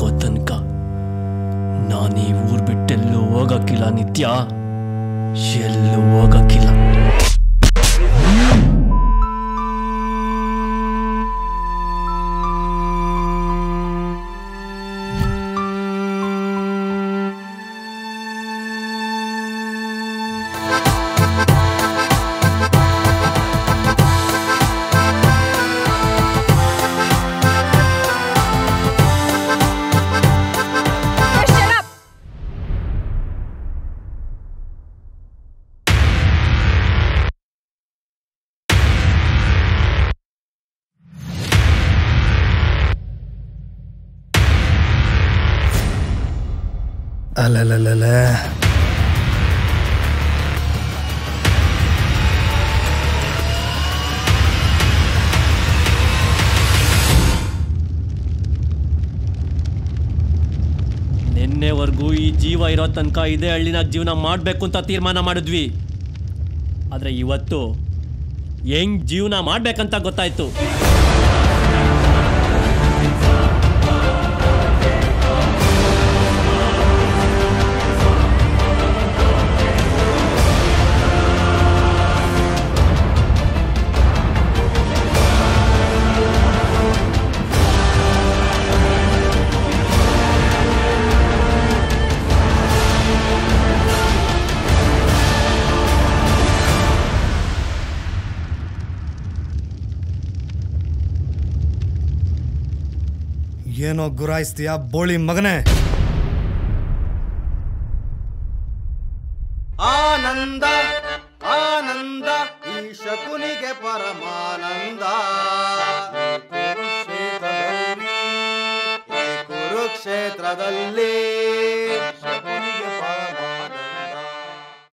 ತನಕ ನಾನು ಈ ಊರ್ ಬಿಟ್ಟೆಲ್ಲೂ ಹೋಗಕ್ಕಿಲ್ಲ ನಿತ್ಯ ಎಲ್ಲೂ ಹೋಗಕ್ಕಿಲ್ಲ ಅಲಲಲಲ ನಿನ್ನೆವರೆಗೂ ಈ ಜೀವ ಇರೋ ತನಕ ಇದೇ ಹಳ್ಳಿನಾಗ ಜೀವನ ಮಾಡಬೇಕು ಅಂತ ತೀರ್ಮಾನ ಮಾಡಿದ್ವಿ ಆದರೆ ಇವತ್ತು ಹೆಂಗ್ ಜೀವನ ಮಾಡ್ಬೇಕಂತ ಗೊತ್ತಾಯ್ತು ಏನೋ ಗುರಾಯಿಸ್ತೀಯ ಬೋಳಿ ಮಗನೇ ಆನಂದ ಆನಂದ ಈ ಶಕುನಿಗೆ ಪರಮಾನಂದ ಈ ಕುರುಕ್ಷೇತ್ರದಲ್ಲಿ ಈ ಕುರುಕ್ಷೇತ್ರದಲ್ಲಿ